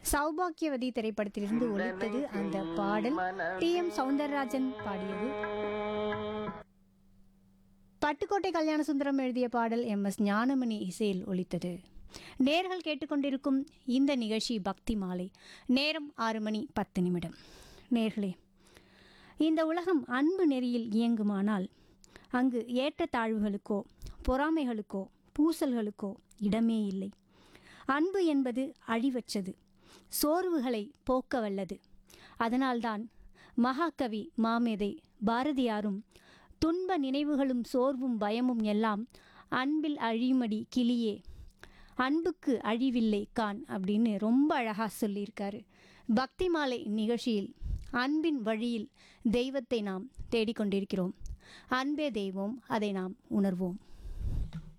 சௌபாக்கியவதி திரைப்படத்திலிருந்து ஒலித்தது அந்த பாடல் டி எம் சவுந்தரராஜன் பாடியது பட்டுக்கோட்டை கல்யாண சுந்தரம் எழுதிய பாடல் எம் எஸ் ஞானமணி இசையில் ஒலித்தது நேர்கள் கேட்டுக்கொண்டிருக்கும் இந்த நிகழ்ச்சி பக்தி மாலை நேரம் ஆறு மணி பத்து நிமிடம் நேர்களே இந்த உலகம் அன்பு நெறியில் இயங்குமானால் அங்கு ஏற்றத்தாழ்வுகளுக்கோ பொறாமைகளுக்கோ பூசல்களுக்கோ இடமே இல்லை அன்பு என்பது அழிவற்றது சோர்வுகளை போக்க வல்லது அதனால்தான் மகாகவி மாமேதை பாரதியாரும் துன்ப நினைவுகளும் சோர்வும் பயமும் எல்லாம் அன்பில் அழியுமடி கிளியே அன்புக்கு அழிவில்லை கான் அப்படின்னு ரொம்ப அழகாக சொல்லியிருக்காரு பக்தி மாலை நிகழ்ச்சியில் அன்பின் வழியில் தெய்வத்தை நாம் தேடிக்கொண்டிருக்கிறோம் அன்பே தெய்வம் அதை நாம் உணர்வோம்